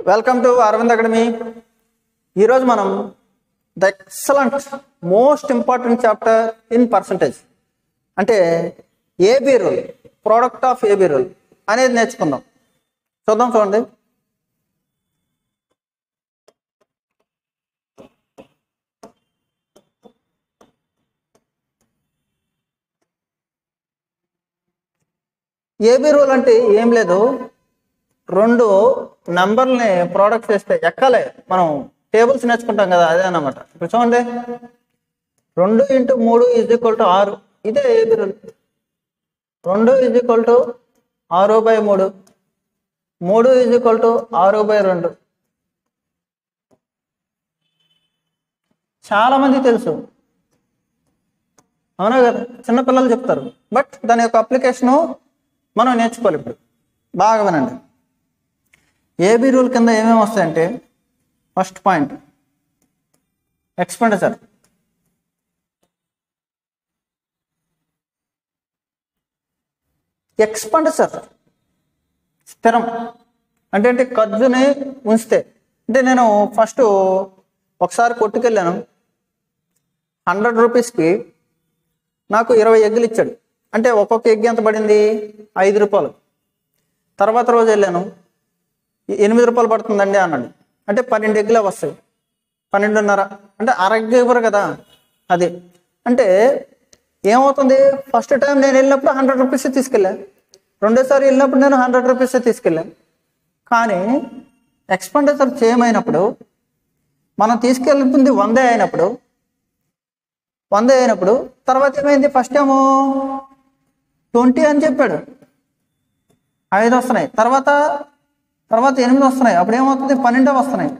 Welcome to Arvind academy ఈరోజు మనం the excellent most important chapter in percentage అంటే A B rule product of A B rule అనేది నేర్చుకుందాం చూద్దాం చూడండి ఏబీ రూల్ అంటే ఏం లేదు రెండు నంబర్ని ప్రోడక్ట్ చేస్తే ఎక్కాలే మనం టేబుల్స్ నేర్చుకుంటాం కదా అదే అన్నమాట ఇప్పుడు చూడండి రెండు ఇంటూ మూడు ఈజ్ ఈక్వల్ టు ఆరు ఇదే ఏబీ రూల్ రెండు ఈజ్ ఈక్వల్ టు ఆరు బై మూడు మూడు ఈజ్ ఈక్వల్ టు ఆరు బై రెండు చాలా మంది తెలుసు అవునా కదా చిన్నపిల్లలు చెప్తారు బట్ దాని యొక్క అప్లికేషను మనం నేర్చుకోవాలి ఇప్పుడు బాగా వినండి ఏబీ రూల్ కింద ఏమేమి వస్తాయంటే ఫస్ట్ పాయింట్ ఎక్స్పెండిచర్ ఎక్స్పెండిచర్ స్థిరం అంటే అంటే ఖర్చుని ఉంచితే అంటే నేను ఫస్ట్ ఒకసారి కొట్టుకెళ్ళాను హండ్రెడ్ రూపీస్కి నాకు ఇరవై ఎగ్గులు ఇచ్చాడు అంటే ఒక్కొక్క ఎగ్ ఎంత పడింది ఐదు రూపాయలు తర్వాత రోజు వెళ్ళాను "ఎ- ఎనిమిది రూపాయలు పడుతుందండి అన్నాడు అంటే పన్నెండు ఎగ్గులే వస్తాయి పన్నెండున్నర అంటే అర ఎగ్ ఇవ్వరు కదా అది అంటే ఏమవుతుంది ఫస్ట్ టైం నేను వెళ్ళినప్పుడు హండ్రెడ్ రూపీస్ తీసుకెళ్ళా రెండోసారి వెళ్ళినప్పుడు నేను హండ్రెడ్ రూపీస్ తీసుకెళ్ళా కానీ ఎక్స్పెండిచర్ చేయమైనప్పుడు మనం తీసుకెళ్తుంది వందే అయినప్పుడు వంద అయినప్పుడు తర్వాత ఏమైంది ఫస్ట్ ఏమో ట్వంటీ అని చెప్పాడు ఐదు వస్తున్నాయి తర్వాత తర్వాత ఎనిమిది వస్తున్నాయి అప్పుడు ఏమవుతుంది పన్నెండు వస్తున్నాయి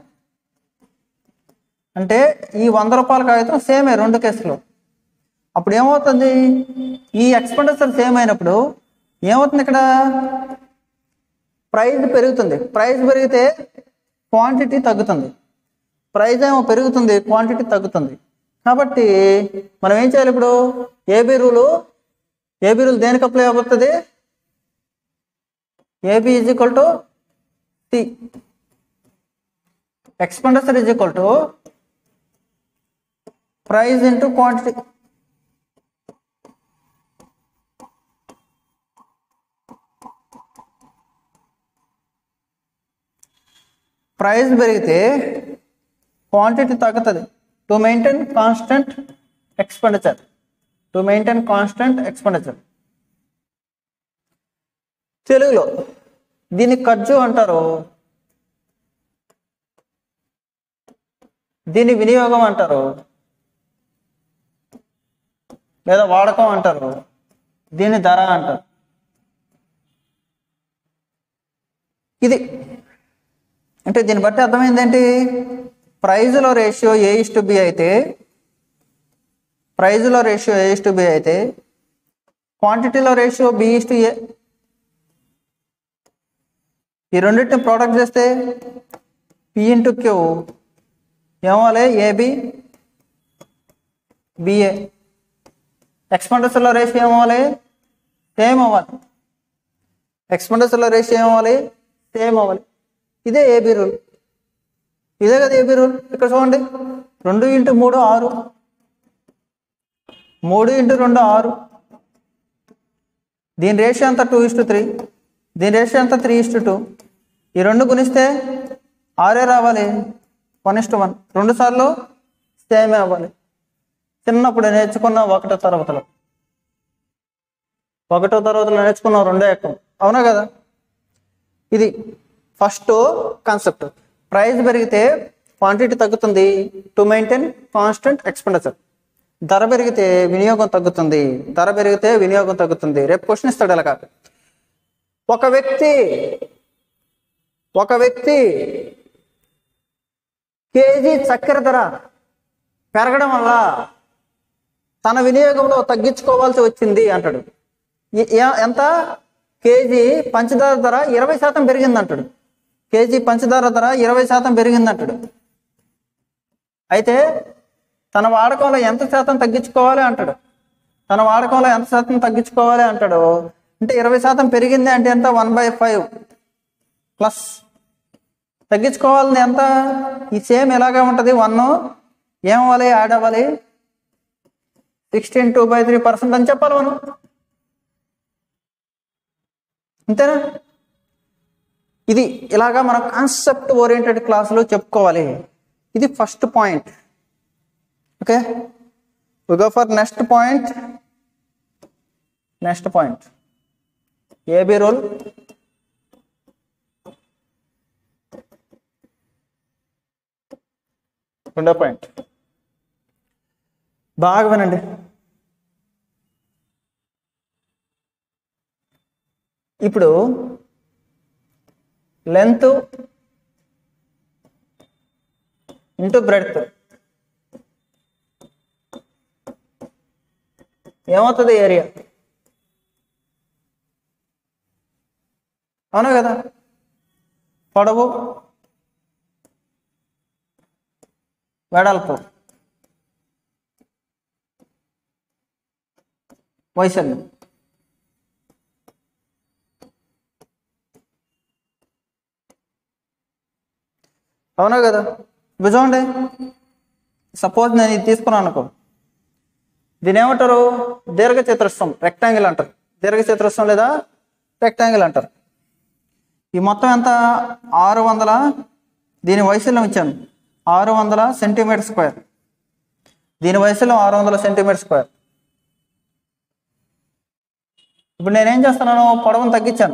అంటే ఈ వంద రూపాయల కాగితం సేమే రెండు కేసులు అప్పుడు ఏమవుతుంది ఈ ఎక్స్పెండిచర్ సేమ్ అయినప్పుడు ఏమవుతుంది ఇక్కడ ప్రైస్ పెరుగుతుంది ప్రైస్ పెరిగితే క్వాంటిటీ తగ్గుతుంది ప్రైస్ ఏమో పెరుగుతుంది క్వాంటిటీ తగ్గుతుంది కాబట్టి మనం ఏం చేయాలి ఇప్పుడు ఏబీ రూలు ఏబీ రూల్ దేనికి అప్లై అవుతుంది A B is equal to C expenditure is equal to price into quantity price పెరిగితే క్వాంటిటీ తగ్గుతుంది to maintain constant expenditure to maintain constant expenditure తెలుగులో దీన్ని ఖర్చు అంటారు దీని వినియోగం అంటారు లేదా వాడకం అంటారు దీని ధర అంటారు ఇది అంటే దీన్ని బట్టి అర్థమైంది ఏంటి ప్రైజ్లో ratio A is to B అయితే ప్రైజ్లో ratio A is to B అయితే క్వాంటిటీలో ratio B is to A ఈ రెండింటిని ప్రోడక్ట్ చేస్తే పి ఇంటూ క్యూ ఏమవ్వాలి ఏబి బిఏ ఎక్స్పెండిచర్లో రేషియో ఏమవ్వాలి సేమ్ అవ్వాలి ఎక్స్పెండిచర్లో రేషియో ఏమవ్వాలి సేమ్ అవ్వాలి ఇదే ఏబీ రూల్ ఇదే కదా ఏబీ రూల్ ఇక్కడ చూడండి రెండు ఇంటూ మూడు ఆరు మూడు ఇంటూ రెండు ఆరు దీని రేషియో అంతా టూ ఇస్టు త్రీ దీని రేషియో అంతా త్రీ ఇస్టు టూ ఈ రెండు గుణిస్తే ఆరే రావాలి వన్ ఇస్టు వన్ రెండు సార్లు సేమే అవ్వాలి చిన్నప్పుడు నేర్చుకున్న ఒకటో తరగతిలో ఒకటో తరగతిలో నేర్చుకున్నాం రెండో ఎక్కం అవునా కదా ఇది ఫస్ట్ కాన్సెప్ట్ ప్రైస్ పెరిగితే క్వాంటిటీ తగ్గుతుంది టు మెయింటైన్ కాన్స్టెంట్ ఎక్స్పెండిచర్ ధర పెరిగితే వినియోగం తగ్గుతుంది ధర పెరిగితే వినియోగం తగ్గుతుంది రేపు క్వశ్చన్ ఇస్తాడు ఇలా కాదు ఒక వ్యక్తి ఒక వ్యక్తి కేజీ చక్కెర ధర పెరగడం వల్ల తన వినియోగంలో తగ్గించుకోవాల్సి వచ్చింది అంటాడు ఎ- ఎ- ఎంత కేజీ పంచదార ధర ఇరవై శాతం పెరిగింది అంటాడు కేజీ పంచదార ధర ఇరవై శాతం పెరిగింది అంటాడు అయితే తన వాడకంలో ఎంత శాతం తగ్గించుకోవాలి అంటాడు తన వాడకంలో ఎంత శాతం తగ్గించుకోవాలి అంటాడు అంటే ఇరవై శాతం పెరిగింది అంటే ఎంత వన్ బై ఫైవ్ ప్లస్ తగ్గించుకోవాలని ఎంత ఈ సేమ్ ఎలాగే ఉంటుంది వన్ ఏమవ్వాలి యాడ్ అవ్వాలి sixteen two by three percent అని చెప్పాలి మనం అంతేనా ఇది ఇలాగా మన కాన్సెప్ట్ ఓరియంటెడ్ క్లాసులో చెప్పుకోవాలి ఇది first point okay go for next point next point AB rule రెండో పాయింట్ బాగా వినండి ఇప్పుడు లెంత్ ఇంటూ బ్రెడ్త్ ఏమవుతుంది ఏరియా అవునా కదా పొడవు వెడల్పు వైశాల్యం అవునా కదా ఇప్పుడు చూడండి సపోజ్ నేను ఇది తీసుకున్నాను అనుకో దీని ఏమంటారు దీర్ఘ చతురస్రం రెక్టాంగిల్ అంటారు దీర్ఘ చతురస్రం లేదా రెక్టాంగిల్ అంటారు ఈ మొత్తం ఎంత ఆరు వందల దీని వైశాల్యం ఇచ్చాను ఆరు వందల సెంటీమీటర్ స్క్వేర్ దీని వయసులో ఆరు వందల సెంటీమీటర్ స్క్వేర్ ఇప్పుడు నేనేం చేస్తున్నాను పొడవును తగ్గించాను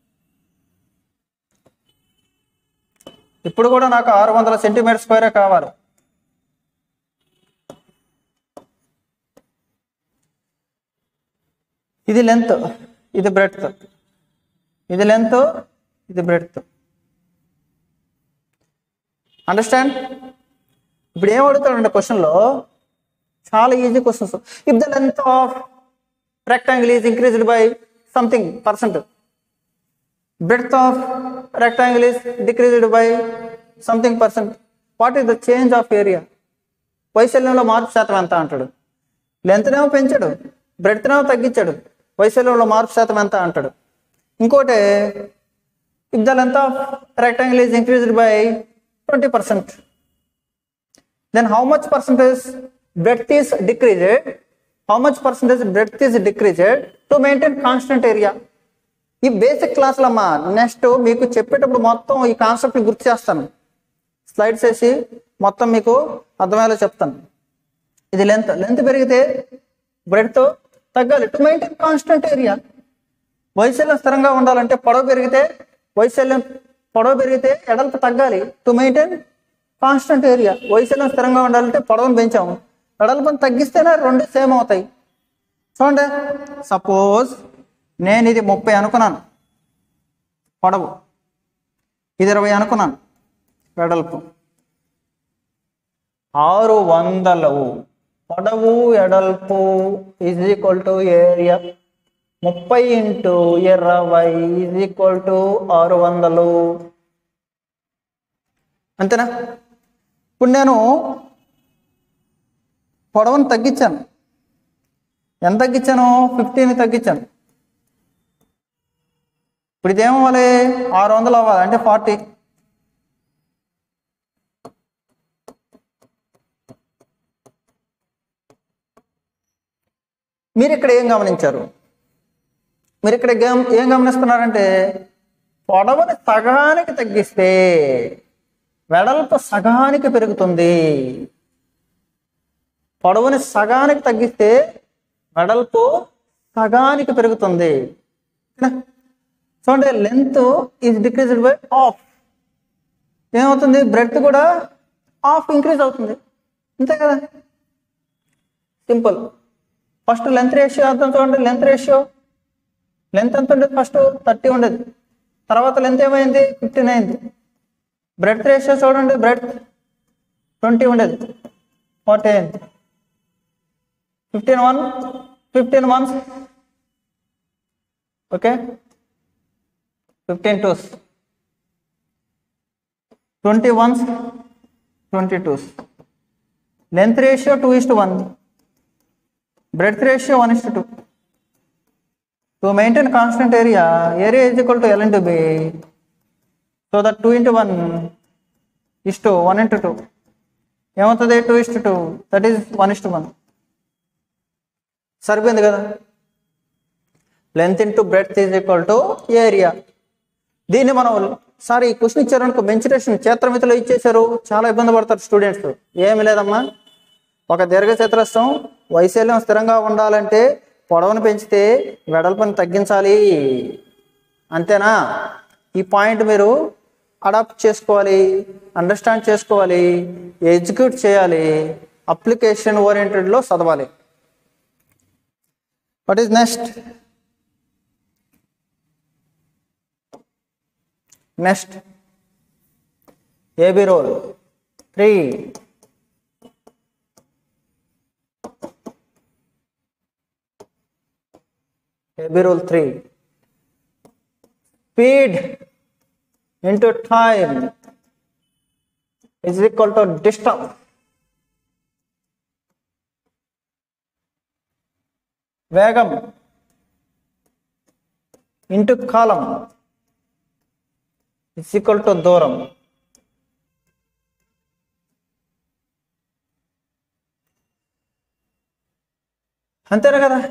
ఇప్పుడు కూడా నాకు ఆరు వందల సెంటీమీటర్ స్క్వేరే కావాలి ఇది లెంత్ ఇది బ్రెడ్త్ ఇది లెంత్ ఇది బ్రెడ్త్ అండర్స్టాండ్ ఇప్పుడు ఏం అడుగుతాడంటే క్వశ్చన్లో చాలా easy questions if the length of rectangle is increased by something percent breadth of rectangle is decreased by something percent what is the change of area వైశాల్యంలో మార్పు శాతం ఎంత అంటాడు లెంత్నేమో పెంచాడు బ్రెడ్త్నేమో తగ్గించాడు వైశాల్యంలో మార్పు శాతం ఎంత అంటాడు ఇంకోటి if the length of rectangle is increased by twenty percent then how much percentage breadth is decreased how much percentage breadth is decreased to maintain constant area ఈ బేసిక్ క్లాసులు అమ్మా నెక్స్ట్ మీకు చెప్పేటప్పుడు మొత్తం ఈ కాన్సెప్ట్ గుర్తు చేస్తాను స్లైడ్స్ వేసి మొత్తం మీకు అర్థమయ్యేలా చెప్తాను ఇది లెంత్ లెంత్ పెరిగితే బ్రెడ్తో తగ్గాలి టు మెయింటైన్ కాన్స్టెంట్ ఏరియా వైశాల్యం స్థిరంగా ఉండాలంటే పొడవు పెరిగితే వైశాల్యం పొడవు పెరిగితే ఎడల్పు తగ్గాలి టు మెయింటైన్ కాన్స్టెంట్ ఏరియా వైశాల్యం స్థిరంగా ఉండాలంటే పొడవును పెంచాము ఎడల్పుని తగ్గిస్తేనే రెండు సేమ్ అవుతాయి చూడండి సపోజ్ నేను ఇది ముప్పై అనుకున్నాను పొడవు ఇది ఇరవై అనుకున్నాను వెడల్పు ఆరు వందలు పొడవు ఎడల్పు ఈజ్ ఈక్వల్ టు ఏరియా ముప్పై ఇంటూ ఇరవై ఈజ్ ఈక్వల్ టు ఆరు వందలు అంతేనా ఇప్పుడు నేను పొడవును తగ్గించాను ఎంత తగ్గించాను ఫిఫ్టీని తగ్గించాను ఇప్పుడు ఇదేమవ్వాలి ఆరు వందలు అవ్వాలి అంటే ఫార్టీ మీరు ఇక్కడ ఏం గమనించారు మీరు ఇక్కడ ఏం ఏం గమనిస్తున్నారంటే పొడవుని సగానికి తగ్గిస్తే వెడల్పు సగానికి పెరుగుతుంది పొడవుని సగానికి తగ్గిస్తే వెడల్పు సగానికి పెరుగుతుంది ఓకేనా? చూడండి length is decreased by half ఏమవుతుంది బ్రెడ్ కూడా ఆఫ్ ఇంక్రీజ్ అవుతుంది అంతే కదా సింపుల్ ఫస్ట్ లెంత్ రేషియో అర్థం చూడండి లెంత్ రేషియో లెంత్ ఎంత ఉండేది ఫస్ట్ థర్టీ ఉండేది తర్వాత లెంత్ ఏమైంది ఫిఫ్టీన్ అయింది బ్రెడ్ రేషియో చూడండి బ్రెడ్ ట్వంటీ ఉండేది ఫార్టీ అయింది fifteen one fifteen ones okay fifteen twos twenty ones twenty twos length ratio two is to one breadth ratio one is to two to maintain constant area area is equal to L into B so that two into one is to one into two ఏమవుతుంది two is to two that is one is to one సరిపోయింది కదా length into breadth is equal to area దీన్ని మనం sir ఈ question ఇచ్చారనుకో మెన్చురేషన్ క్షేత్రమితిలో ఇచ్చేశారు చాలా ఇబ్బంది పడతారు స్టూడెంట్స్ ఏమి లేదమ్మా ఒక దీర్ఘచతురస్రం వైశాల్యం స్థిరంగా ఉండాలంటే పొడవును పెంచితే వెడల్పుని తగ్గించాలి అంతేనా ఈ పాయింట్ మీరు అడాప్ట్ చేసుకోవాలి అండర్స్టాండ్ చేసుకోవాలి ఎగ్జిక్యూట్ చేయాలి అప్లికేషన్ ఓరియంటెడ్లో చదవాలి what is next next AB rule three AB rule three speed into time is equal to distance వేగం ఇంటూ కాలం ఇస్ ఈక్వల్ టు దూరం అంతేనా కదా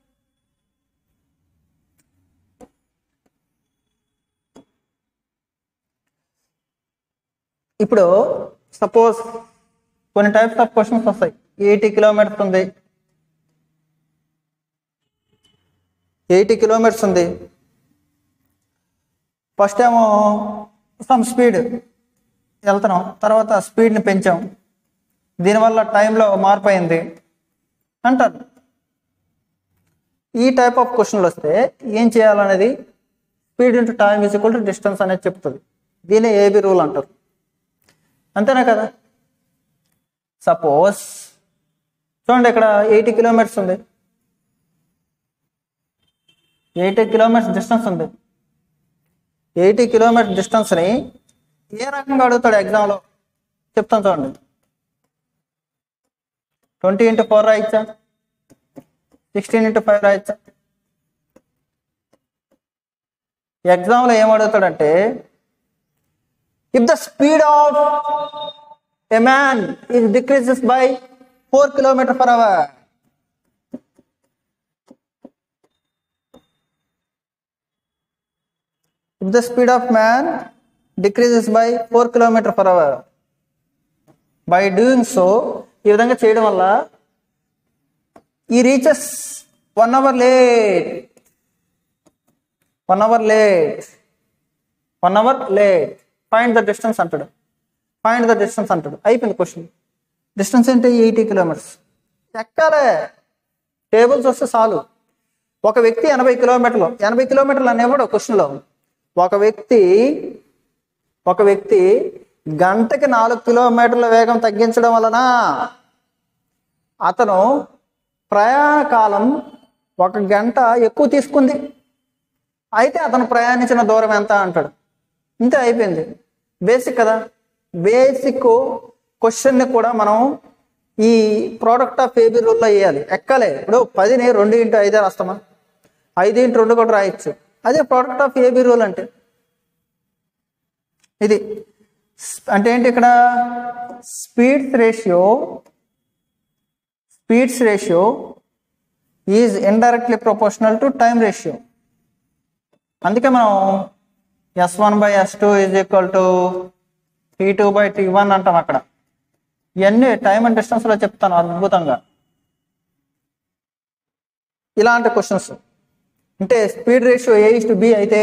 ఇప్పుడు సపోజ్ కొన్ని టైప్స్ ఆఫ్ క్వశ్చన్స్ వస్తాయి ఎయిటీ కిలోమీటర్స్ ఉంది ఎయిటీ కిలోమీటర్స్ ఉంది ఫస్ట్ ఏమో సమ్ స్పీడ్ వెళ్తున్నాం తర్వాత స్పీడ్ని పెంచాం దీనివల్ల టైంలో మార్పు అయింది అంటారు ఈ టైప్ ఆఫ్ క్వశ్చన్లు వస్తే ఏం చేయాలనేది speed into time is equal to distance అనేది చెప్తుంది దీనే ఏబి రూల్ అంటారు అంతేనా కదా సపోజ్ చూడండి ఇక్కడ ఎయిటీ కిలోమీటర్స్ ఉంది ఎయిటీ కిలోమీటర్స్ డిస్టెన్స్ ఉంది ఎయిటీ కిలోమీటర్ డిస్టెన్స్ని ఏ రకంగా అడుగుతాడు ఎగ్జామ్లో చెప్తాను చూడండి ట్వంటీ ఇంటూ ఫోర్ రాయిచ్చా సిక్స్టీన్ ఇంటూ ఫైవ్ రాయిచ్చా ఎగ్జామ్లో ఏం అడుగుతాడంటే if the speed of a man is decreases by four kilometre per hour if the speed of man decreases by 4 km per hour by doing so ఈ విధంగా చేయడం వల్ల ఈ reaches one hour late one hour late one hour late find the distance అంటాడు find the distance అంటాడు అయిపోయింది question distance ఏంటి eighty kilometres ఎక్కాలే టేబుల్స్ వస్తే చాలు ఒక వ్యక్తి ఎనభై కిలోమీటర్లు ఎనభై కిలోమీటర్లు అనేవాడు క్వశ్చన్లో ఒక వ్యక్తి ఒక వ్యక్తి గంటకి నాలుగు కిలోమీటర్ల వేగం తగ్గించడం వలన అతను ప్రయాణ కాలం ఒక గంట ఎక్కువ తీసుకుంది అయితే అతను ప్రయాణించిన దూరం ఎంత అంటాడు ఇంతే అయిపోయింది బేసిక్ కదా బేసిక్ క్వశ్చన్ని కూడా మనం ఈ ప్రోడక్ట్ ఆఫ్ ఏబీ రూల్లో వేయాలి ఎక్కలే ఇప్పుడు పదిని రెండు ఇంటూ ఐదే రాస్తామా ఐదు ఇంటూ రెండు కూడా రాయొచ్చు అదే ప్రోడక్ట్ ఆఫ్ ఏబీ రూల్ అంటే ఇది అంటే ఏంటి ఇక్కడ speeds ratio speeds ratio is indirectly proportional to time ratio అందుకే మనం S one by S two is equal to T two by T one అంటాం అక్కడ ఇవన్నీ టైం అండ్ డిస్టెన్స్లో చెప్తాను అద్భుతంగా ఇలాంటి క్వశ్చన్స్ అంటే speed ratio A is to B అయితే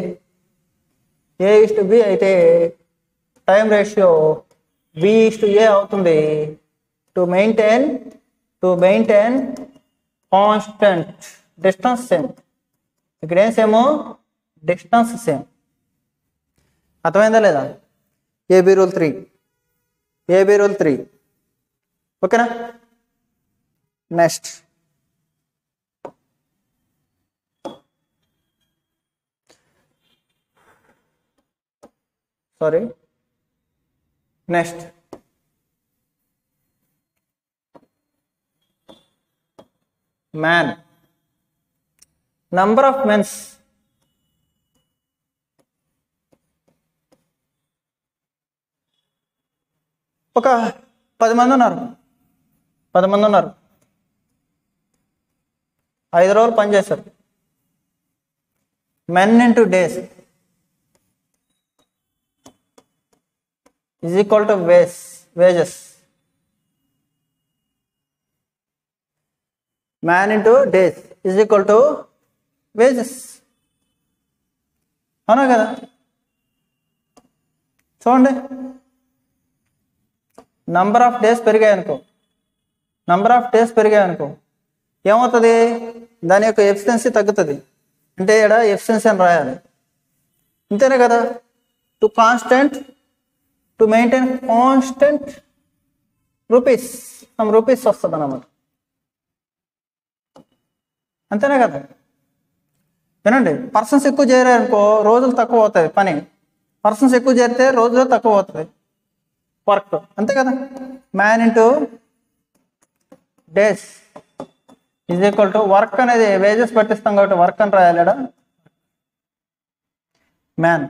ఏ ఇస్ టు బి అయితే time ratio B is to A అవుతుంది to maintain to maintain constant distance same ఇక్కడ ఏం సేము డిస్టెన్స్ సేమ్ అర్థమైందా లేదా AB rule three AB rule three ఓకేనా next sorry next man number of men's ఒక పది మంది ఉన్నారు పది మంది ఉన్నారు ఐదు రోజులు పనిచేశారు men into days is equal to ways wages man into days is equal to wages అవునా కదా చూడండి నంబర్ ఆఫ్ డేస్ పెరిగాయి అనుకో నంబర్ ఆఫ్ డేస్ పెరిగాయి అనుకో ఏమవుతుంది దాని యొక్క ఎఫిషియన్సీ తగ్గుతుంది అంటే ఇక్కడ ఎఫిషియన్సీ అని రాయాలి అంతేనే కదా to constant to maintain constant rupees some rupees వస్తుంది అన్నమాట అంతేనే కదా వినండి పర్సన్స్ ఎక్కువ చేరారు అనుకో రోజులు తక్కువ అవుతాయి పని పర్సన్స్ ఎక్కువ చేరితే రోజులు తక్కువ అవుతుంది వర్క్ అంతే కదా man into days is equal to work అనేది వేజెస్ పట్టిస్తాం కాబట్టి వర్క్ అని రాయాలి మ్యాన్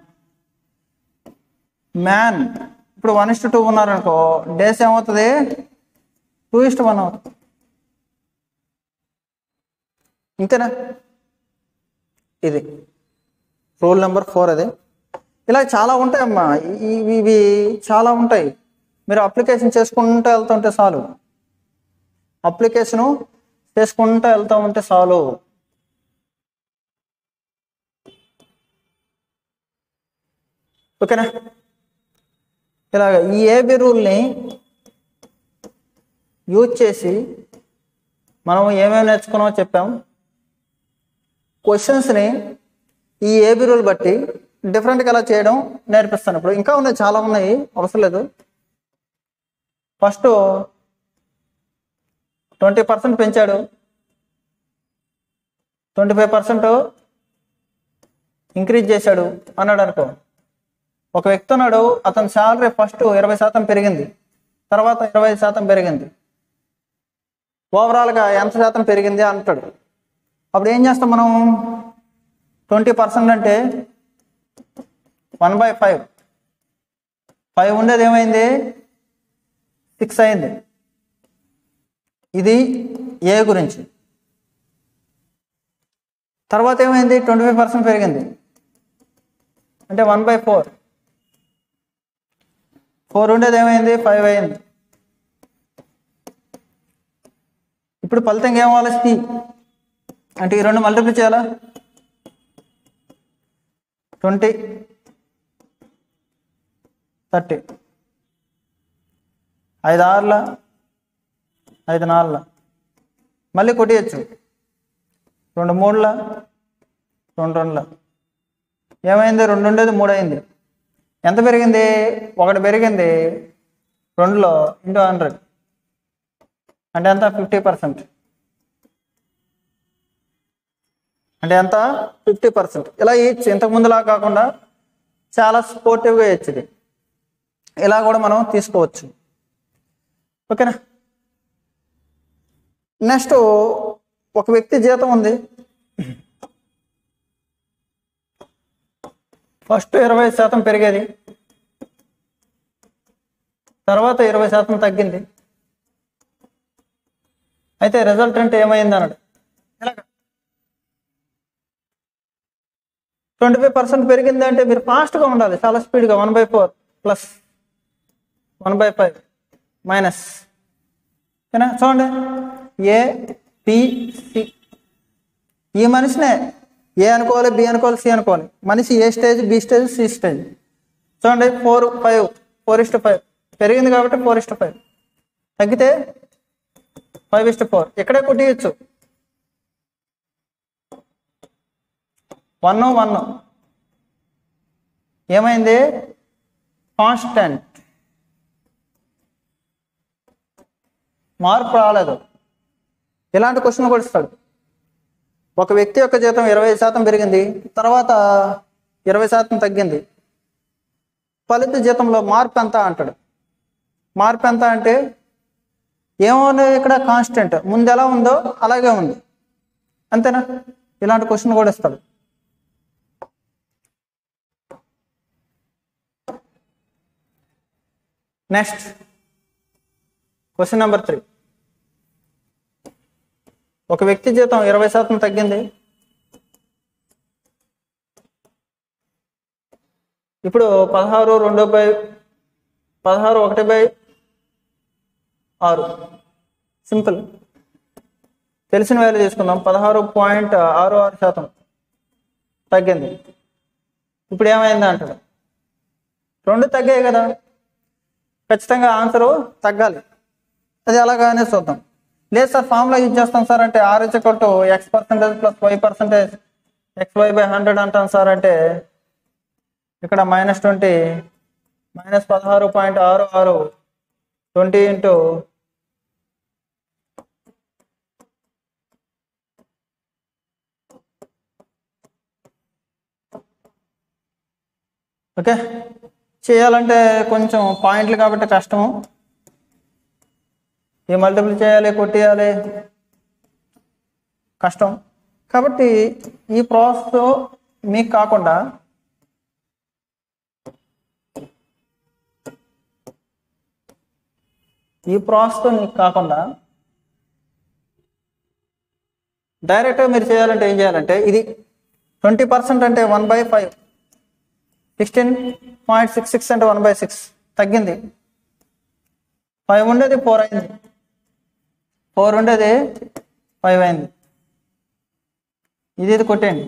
మ్యాన్ ఇప్పుడు వన్ ఇస్ట్ టూ ఉన్నారనుకో డేస్ ఏమవుతుంది టూ ఇస్ట్ వన్ అవుతుంది ఇంతేనా ఇది రూల్ నెంబర్ ఫోర్ అది ఇలా చాలా ఉంటాయి అమ్మా ఇవి ఇవి చాలా ఉంటాయి మీరు అప్లికేషన్ చేసుకుంటూ వెళ్తుంటే చాలు అప్లికేషను చేసుకుంటూ వెళ్తూ ఉంటే చాలు ఓకేనా ఇలాగ ఈ ఏబి రూల్ని యూజ్ చేసి మనం ఏమేమి నేర్చుకున్నామో చెప్పాం క్వశ్చన్స్ని ఈ ఏబి రూల్ బట్టి డిఫరెంట్గా ఎలా చేయడం నేర్పిస్తాను ఇప్పుడు ఇంకా ఉన్నాయి చాలా ఉన్నాయి అవసరం లేదు ఫస్ట్ ట్వంటీ పర్సెంట్ పెంచాడు ట్వంటీ ఫైవ్ పర్సెంట్ ఇంక్రీజ్ చేశాడు అన్నాడు అనుకో ఒక వ్యక్తి ఉన్నాడు అతని శాలరీ ఫస్ట్ ఇరవై శాతం పెరిగింది తర్వాత ఇరవై శాతం పెరిగింది ఓవరాల్గా ఎంత శాతం పెరిగింది అంటాడు అప్పుడు ఏం చేస్తాం మనం ట్వంటీ పర్సెంట్ అంటే వన్ బై ఫైవ్ ఫైవ్ ఉండేది ఏమైంది సిక్స్ అయింది ఇది ఏ గురించి తర్వాత ఏమైంది ట్వంటీ ఫైవ్ పర్సెంట్ పెరిగింది అంటే వన్ బై ఫోర్ ఫోర్ ఉండేది ఏమైంది ఫైవ్ అయింది ఇప్పుడు ఫలితంగా ఏం అవ్వాలి సి అంటే ఈ రెండు మల్టిప్లై చేయాలా ట్వంటీ థర్టీ ఐదు ఆరుల ఐదు నాలుగుల మళ్ళీ కొట్టేయచ్చు రెండు మూడుల రెండు రెండుల ఏమైంది రెండు ఉండేది మూడు అయింది ఎంత పెరిగింది ఒకటి పెరిగింది రెండులో ఇంటూ హండ్రెడ్ అంటే ఎంత ఫిఫ్టీ పర్సెంట్ అంటే ఎంత ఫిఫ్టీ పర్సెంట్ ఇలా ఇచ్చి ఇంతకు ముందులా కాకుండా చాలా స్పోర్టివ్గా ఇచ్చింది ఇలా కూడా మనం తీసుకోవచ్చు ఓకేనా నెక్స్ట్ ఒక వ్యక్తి జీతం ఉంది ఫస్ట్ ఇరవై శాతం పెరిగేది తర్వాత ఇరవై శాతం తగ్గింది అయితే రిజల్టెంట్ ఏమైంది అన్నాడు ఎలాగ ట్వంటీ ఫైవ్ పర్సెంట్ పెరిగింది అంటే మీరు ఫాస్ట్గా ఉండాలి చాలా స్పీడ్గా one by four plus one by five minus ఓకేనా చూడండి ఏ సి ఈ మనిషినే ఏ అనుకోవాలి బి అనుకోవాలి సి అనుకోవాలి మనిషి A stage B stage C stage చూడండి four five four is to five పెరిగింది కాబట్టి ఫోర్ ఇస్ట్ ఫైవ్ తగ్గితే ఫైవ్ ఇస్ట్ ఫోర్ ఇక్కడే కొట్టియచ్చు వన్ వన్ ఏమైంది కాన్స్టెంట్ మార్పు రాలేదు ఇలాంటి క్వశ్చన్ కూడా ఇస్తాడు ఒక వ్యక్తి యొక్క జీతం ఇరవై శాతం పెరిగింది తర్వాత ఇరవై శాతం తగ్గింది ఫలిత జీతంలో మార్పు ఎంత అంటాడు మార్పు ఎంత అంటే ఏమో ఇక్కడ కాన్స్టెంట్ ముందు ఎలా ఉందో అలాగే ఉంది అంతేనా ఇలాంటి క్వశ్చన్ కూడా ఇస్తాడు నెక్స్ట్ క్వశ్చన్ నెంబర్ త్రీ ఒక వ్యక్తి జీతం ఇరవై శాతం తగ్గింది ఇప్పుడు పదహారు రెండు బై పదహారు ఒకటి బై ఆరు సింపుల్ తెలిసిన వాల్యూ తీసుకుందాం పదహారు పాయింట్ ఆరు ఆరు శాతం తగ్గింది ఇప్పుడు ఏమైంది అంటాడు రెండు తగ్గాయి కదా ఖచ్చితంగా ఆన్సరు తగ్గాలి అది ఎలాగానే చూద్దాం లేదు సార్ ఫార్ములా యూజ్ చేస్తాం సార్ అంటే R is to X percentage plus Y percentage X Y by hundred అంటాం సార్ అంటే ఇక్కడ మైనస్ ట్వంటీ మైనస్ పదహారు పాయింట్ ఆరు ఆరు ట్వంటీ ఇంటూ ఓకే చేయాలంటే కొంచెం పాయింట్లు కాబట్టి కష్టము ఈ మల్టిపుల్ చేయాలి కొట్టేయాలి కష్టం కాబట్టి ఈ ప్రాసెస్ మీకు కాకుండా ఈ ప్రాసెస్ మీకు కాకుండా డైరెక్ట్గా మీరు చేయాలంటే ఏం చేయాలంటే ఇది ట్వంటీ పర్సెంట్ అంటే one by five sixteen point six six అంటే వన్ బై సిక్స్ తగ్గింది ఫైవ్ ఉండేది ఫోర్ అయింది ఫోర్ ఉండేది ఫైవ్ అయింది ఇది ఇది కొట్టేయండి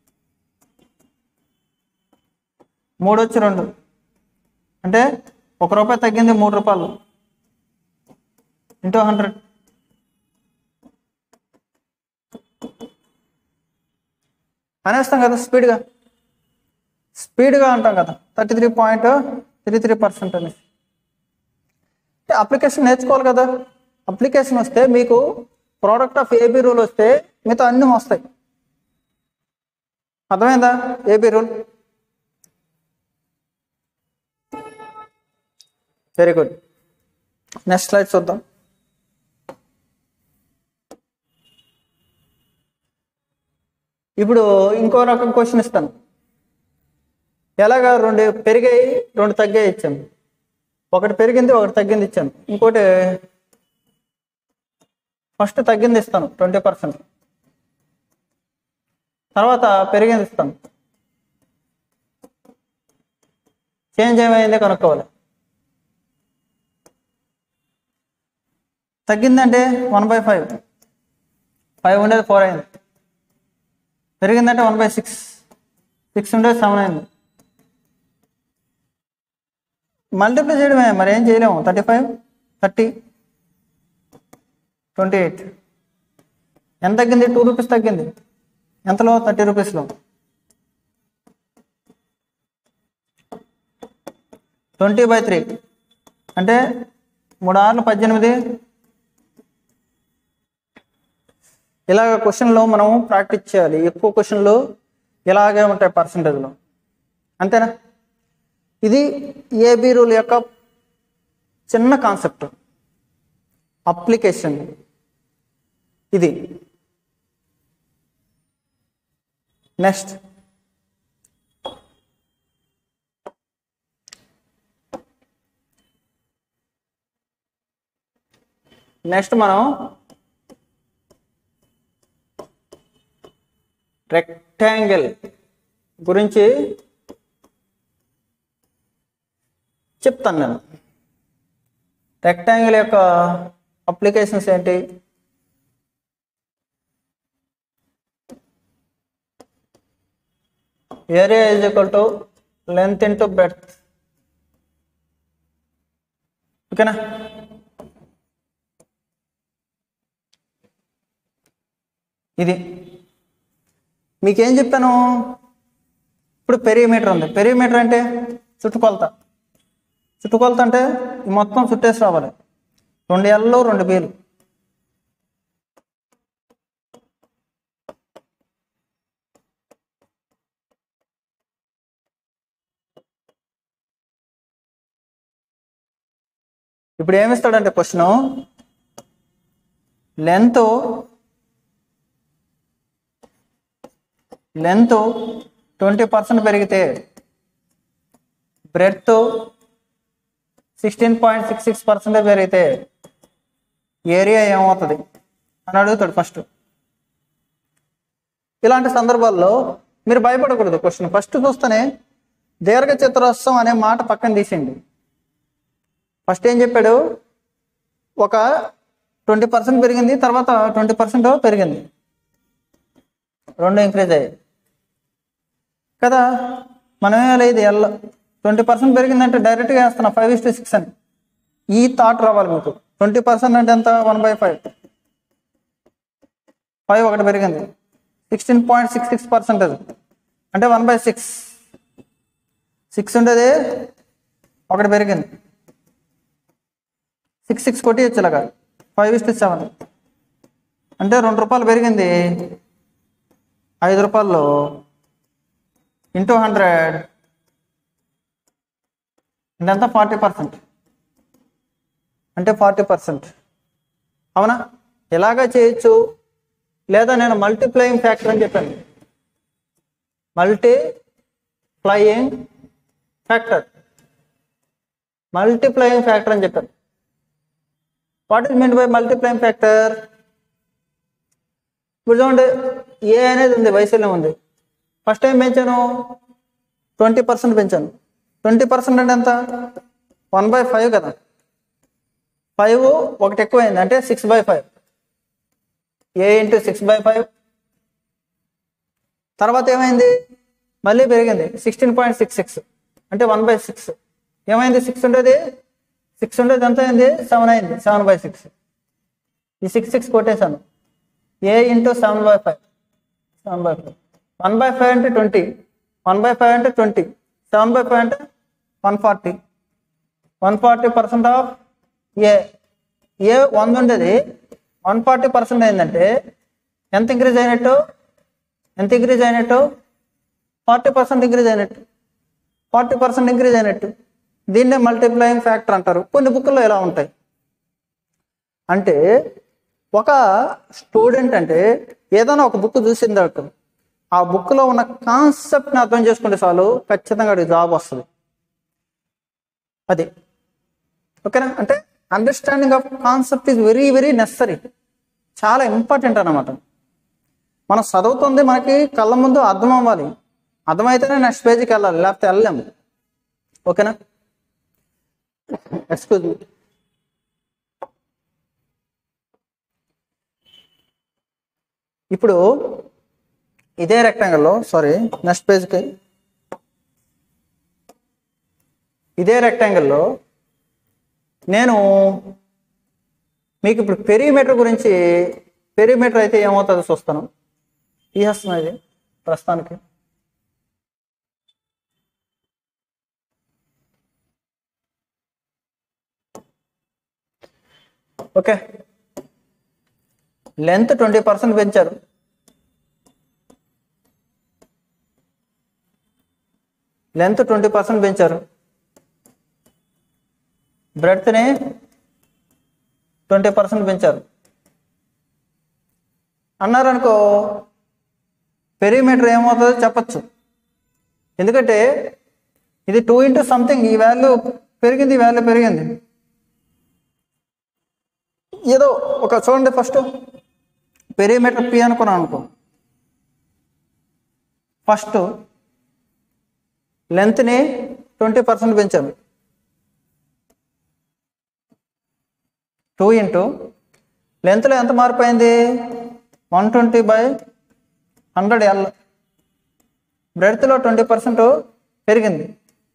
మూడు వచ్చి రెండు అంటే ఒక రూపాయి తగ్గింది మూడు రూపాయలు ఇంటూ హండ్రెడ్ అనేస్తాం కదా స్పీడ్గా స్పీడ్గా అంటాం కదా thirty three point three three percent అని అంటే అప్లికేషన్ నేర్చుకోవాలి కదా అప్లికేషన్ వస్తే మీకు ప్రోడక్ట్ ఆఫ్ ఏబీ రూల్ వస్తే మీతో అన్నీ వస్తాయి అర్థమైందా AB rule very good next slide చూద్దాం ఇప్పుడు ఇంకో రకం క్వశ్చన్ ఇస్తాను ఎలాగా రెండు పెరిగాయి రెండు తగ్గాయి ఇచ్చాను ఒకటి పెరిగింది ఒకటి తగ్గింది ఇచ్చాను ఇంకోటి ఫస్ట్ తగ్గింది ఇస్తాను ట్వంటీ పర్సెంట్ తర్వాత పెరిగింది ఇస్తాను చేంజ్ ఏమైంది కనుక్కోవాలి తగ్గిందంటే వన్ బై ఫైవ్ ఫైవ్ ఉండేది ఫోర్ అయింది పెరిగిందంటే వన్ బై సిక్స్ సిక్స్ ఉండేది సెవెన్ అయింది మల్టిప్లై చేయడమే మరి ఏం చేయలేము thirty five thirty twenty eight ఎంత తగ్గింది టూ రూపీస్ తగ్గింది ఎంతలో థర్టీ రూపీస్లో ట్వంటీ బై త్రీ అంటే మూడు ఆరులు పద్దెనిమిది ఇలాగ క్వశ్చన్లో మనం ప్రాక్టీస్ చేయాలి ఎక్కువ క్వశ్చన్లు ఇలాగే ఉంటాయి పర్సంటేజ్లో అంతేనా ఇది ఏబీ రూల్ యొక్క చిన్న కాన్సెప్ట్ అప్లికేషన్ ఇది నెక్స్ట్ నెక్స్ట్ మనం రెక్టాంగిల్ గురించి చెప్తాను నేను రెక్టాంగిల్ యొక్క అప్లికేషన్స్ ఏంటి area is equal to length into breadth ఓకేనా ఇది మీకేం చెప్పాను ఇప్పుడు పెరిమీటర్ ఉంది పెరిమీటర్ అంటే చుట్టుకొలత చుట్టుకొలత అంటే ఈ మొత్తం చుట్టేసి రావాలి రెండు ఎల్లు రెండు బీలు ఇప్పుడు ఏమిస్తాడంటే question length length twenty percent పెరిగితే breadth sixteen point six six percent పెరిగితే ఏరియా ఏమవుతుంది అని అడుగుతాడు ఫస్ట్ ఇలాంటి సందర్భాల్లో మీరు భయపడకూడదు క్వశ్చన్ ఫస్ట్ చూస్తేనే దీర్ఘ చతురస్రం అనే మాట పక్కన తీసిండి ఫస్ట్ ఏం చెప్పాడు ఒక ట్వంటీ పర్సెంట్ పెరిగింది తర్వాత ట్వంటీ పర్సెంట్ పెరిగింది రెండు ఇంక్రీజ్ అయ్యాయి కదా మనమే లేదు ఎల్ ట్వంటీ పర్సెంట్ పెరిగిందంటే డైరెక్ట్గా వేస్తున్నా ఫైవ్ ఇస్ టు సిక్స్ అని ఈ థాట్ రావాలి మీకు ట్వంటీ పర్సెంట్ అంటే ఎంత వన్ బై ఫైవ్ ఫైవ్ ఒకటి పెరిగింది sixteen point six six percentage అంటే వన్ బై సిక్స్ సిక్స్ ఉండేది ఒకటి పెరిగింది సిక్స్ సిక్స్ కొట్టి ఇలాగా ఫైవ్ ఇస్ సెవెన్ అంటే రెండు రూపాయలు పెరిగింది ఐదు రూపాయలు ఇంటూ హండ్రెడ్ అంటే ఎంత ఫార్టీ పర్సెంట్ అంటే ఫార్టీ పర్సెంట్ అవునా ఎలాగా చేయొచ్చు లేదా నేను మల్టీప్లయింగ్ ఫ్యాక్టర్ అని చెప్పాను మల్టీప్లయింగ్ ఫ్యాక్టర్ మల్టీప్లయింగ్ ఫ్యాక్టర్ అని చెప్పాను what is mean by multiplying factor ఇప్పుడు చూడండి ఏ అనేది ఉంది వైశాల్యం ఉంది ఫస్ట్ టైం పెంచాను ట్వంటీ పర్సెంట్ పెంచాను ట్వంటీ పర్సెంట్ అంటే ఎంత వన్ బై ఫైవ్ కదా ఫైవ్ ఒకటి ఎక్కువైంది అంటే six by five A into six by five తర్వాత ఏమైంది మళ్ళీ పెరిగింది సిక్స్టీన్ పాయింట్ సిక్స్ సిక్స్ అంటే వన్ బై సిక్స్ ఏమైంది సిక్స్ ఉండేది సిక్స్ ఉండేది ఎంత అయింది సెవెన్ అయింది సెవెన్ బై సిక్స్ ఈ six six కొట్టేశాను A into seven by five seven by five one by five అంటే ట్వంటీ వన్ బై ఫైవ్ అంటే ట్వంటీ సెవెన్ బై ఫైవ్ అంటే one forty one forty percent of A A వంద ఉండేది one forty percent అయిందంటే ఎంత increase అయినట్టు ఎంత increase అయినట్టు ఫార్టీ పర్సెంట్ ఇంక్రీజ్ అయినట్టు ఫార్టీ పర్సెంట్ ఇంక్రీజ్ అయినట్టు దీన్నే మల్టిప్లయింగ్ ఫ్యాక్టర్ అంటారు కొన్ని బుక్లో ఇలా ఉంటాయి అంటే ఒక స్టూడెంట్ అంటే ఏదైనా ఒక బుక్ చూసిందాక ఆ బుక్లో ఉన్న కాన్సెప్ట్ని అర్థం చేసుకుంటే చాలు ఖచ్చితంగా అది జాబ్ వస్తుంది అది ఓకేనా అంటే understanding of concept is very very necessary చాలా ఇంపార్టెంట్ అన్నమాట మనం చదువుతుంది మనకి కళ్ళ ముందు అర్థం అవ్వాలి అర్థమైతేనే నెక్స్ట్ పేజీకి వెళ్ళాలి లేకపోతే వెళ్ళలేము ఓకేనా ఎక్స్క్యూజ్ మీ ఇప్పుడు ఇదే రెక్టాంగిల్లో సారీ నెక్స్ట్ పేజ్కి ఇదే రెక్టాంగిల్లో నేను మీకు ఇప్పుడు పెరిమీటర్ గురించి పెరిమీటర్ అయితే ఏమవుతుందో చూస్తాను తీసేస్తున్నా ఇది ప్రస్తుతానికి ఓకే లెంత్ ట్వంటీ పర్సెంట్ పెంచారు లెంత్ ట్వంటీ పర్సెంట్ పెంచారు బ్రెడ్త్ని ట్వంటీ పర్సెంట్ పెంచారు అన్నారనుకో పెరిమీటర్ ఏమవుతుందో చెప్పచ్చు ఎందుకంటే ఇది టూ ఇంటూ సంథింగ్ ఈ వాల్యూ పెరిగింది ఈ వాల్యూ పెరిగింది ఏదో ఒక చూడండి ఫస్ట్ పెరిమీటర్ పి అనుకున్నాను అనుకో ఫస్ట్ లెంత్ని ట్వంటీ పర్సెంట్ పెంచాను టూ ఇంటూ లెంత్లో ఎంత మార్పు అయింది one twenty by hundred L బ్రెడ్త్లో ట్వంటీ పర్సెంట్ పెరిగింది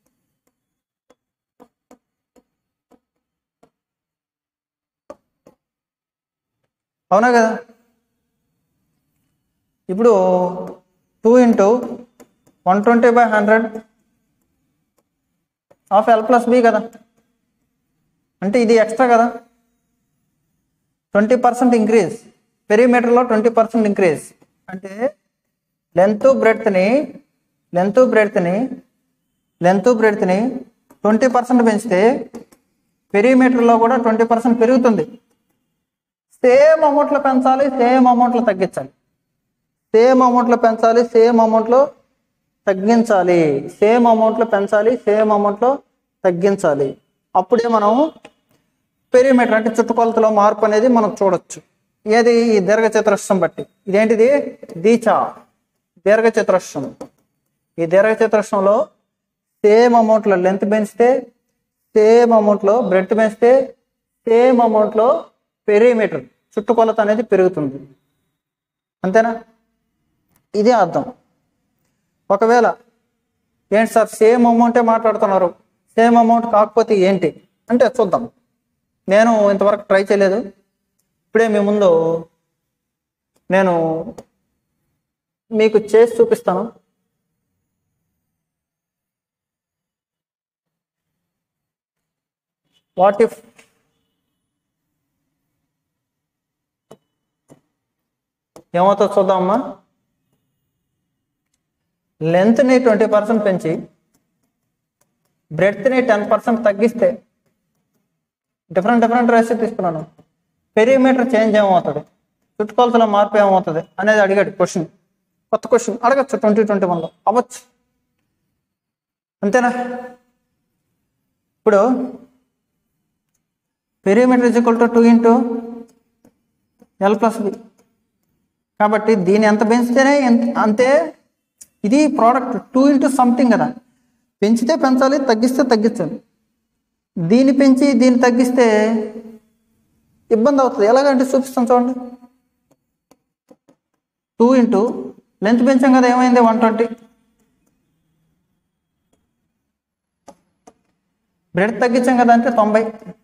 అవునా కదా ఇప్పుడు two into one twenty by hundred of L plus B కదా అంటే ఇది ఎక్స్ట్రా కదా ట్వంటీ పర్సెంట్ ఇంక్రీజ్ పెరిమీటర్లో ట్వంటీ పర్సెంట్ ఇంక్రీజ్ అంటే లెంత్ బ్రెడ్త్ని లెంత్ బ్రెడ్త్ని లెంత్ బ్రెడ్త్ని ట్వంటీ పర్సెంట్ పెంచితే పెరిమీటర్లో కూడా ట్వంటీ పర్సెంట్ పెరుగుతుంది సేమ్ అమౌంట్లో పెంచాలి సేమ్ అమౌంట్లో తగ్గించాలి సేమ్ అమౌంట్లో పెంచాలి సేమ్ అమౌంట్లో తగ్గించాలి సేమ్ అమౌంట్లో పెంచాలి సేమ్ అమౌంట్లో తగ్గించాలి అప్పుడే మనం పెరిమీటర్ అంటే చుట్టుకొలతలో మార్పు అనేది మనం చూడొచ్చు ఏది ఈ దీర్ఘచతురస్రం బట్టి ఇదేంటిది దీచా దీర్ఘచతురస్రం ఈ దీర్ఘచతురస్రంలో సేమ్ అమౌంట్లో లెంత్ పెంచితే సేమ్ అమౌంట్లో బ్రెడ్ పెంచితే సేమ్ అమౌంట్లో పెరిమీటర్ చుట్టుకొలత అనేది పెరుగుతుంది అంతేనా ఇదే అర్థం ఒకవేళ ఏంటి సార్ సేమ్ అమౌంటే మాట్లాడుతున్నారు సేమ్ అమౌంట్ కాకపోతే ఏంటి అంటే చూద్దాం నేను ఇంతవరకు ట్రై చేయలేదు ఇప్పుడే మీ ముందు నేను మీకు చేసి చూపిస్తాను వాట్ ఇఫ్ ఏమవుతుందో చూద్దామమ్మా లెంత్ని ట్వంటీ పర్సెంట్ పెంచి బ్రెడ్త్ని టెన్ పర్సెంట్ తగ్గిస్తే డిఫరెంట్ డిఫరెంట్ రేషియో తీసుకున్నాను పెరిమీటర్ చేంజ్ ఏమవుతుంది చుట్టుకొలతలో మార్పు ఏమవుతుంది అనేది అడిగాడు క్వశ్చన్ కొత్త క్వశ్చన్ అడగచ్చు ట్వంటీ ట్వంటీ వన్లో అవ్వచ్చు అంతేనా ఇప్పుడు perimeter is equal to two into L plus B కాబట్టి దీన్ని ఎంత పెంచితేనే ఎంత అంతే ఇది ప్రోడక్ట్ టూ ఇంటూ సంథింగ్ కదా పెంచితే పెంచాలి తగ్గిస్తే తగ్గించాలి దీన్ని పెంచి దీన్ని తగ్గిస్తే ఇబ్బంది అవుతుంది ఎలాగంటే చూపిస్తాం చూడండి టూ ఇంటూ లెంత్ పెంచాం కదా ఏమైంది వన్ ట్వంటీ బ్రెడ్ తగ్గించాం కదా అంటే తొంభై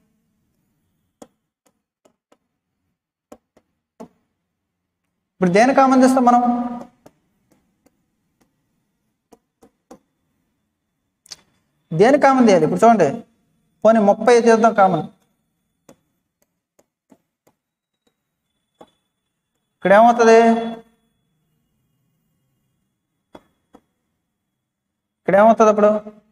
ఇప్పుడు దేని కామన్ చేస్తాం మనం దేని కామన్ చేయాలి ఇప్పుడు చూడండి పోనీ ముప్పై చేద్దాం కామన్ ఇక్కడ ఏమవుతుంది ఇక్కడ ఏమవుతుంది అప్పుడు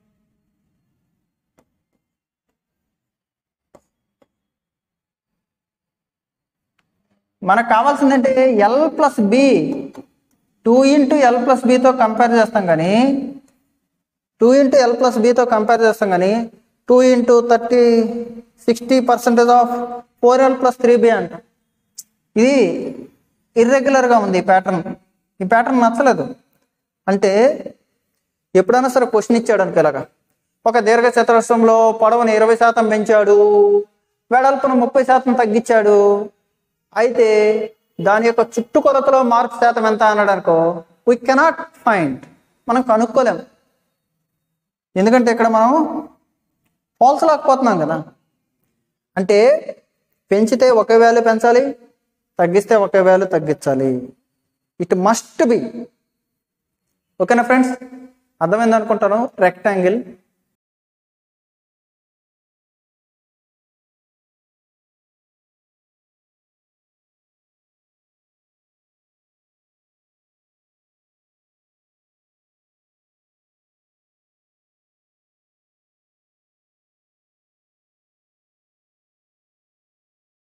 మనకు కావాల్సిందంటే L plus B two into L plus బితో కంపేర్ చేస్తాం కానీ టూ ఇంటూ ఎల్ ప్లస్ బితో కంపేర్ చేస్తాం కానీ two into thirty sixty percentage of four L plus three B అంట ఇది ఇర్రెగ్యులర్గా ఉంది ఈ ప్యాటర్న్ ఈ ప్యాటర్న్ నచ్చలేదు అంటే ఎప్పుడైనా సరే క్వశ్చన్ ఇచ్చాడు అనుకో ఇలాగా ఒక దీర్ఘ చతురస్రంలో పొడవును ఇరవై శాతం పెంచాడు వెడల్పును ముప్పై శాతం తగ్గించాడు అయితే దాని యొక్క చుట్టుకొలతలో మార్పు శాతం ఎంత అన్నాడు అనుకో వీ కెనాట్ ఫైండ్ మనం కనుక్కోలేం ఎందుకంటే ఇక్కడ మనం పోల్చలేకపోతున్నాం కదా అంటే పెంచితే ఒకే వాల్యూ పెంచాలి తగ్గిస్తే ఒకే వాల్యూ తగ్గించాలి ఇట్ మస్ట్ బి ఓకేనా ఫ్రెండ్స్ అర్థమైంది అనుకుంటాను రెక్టాంగిల్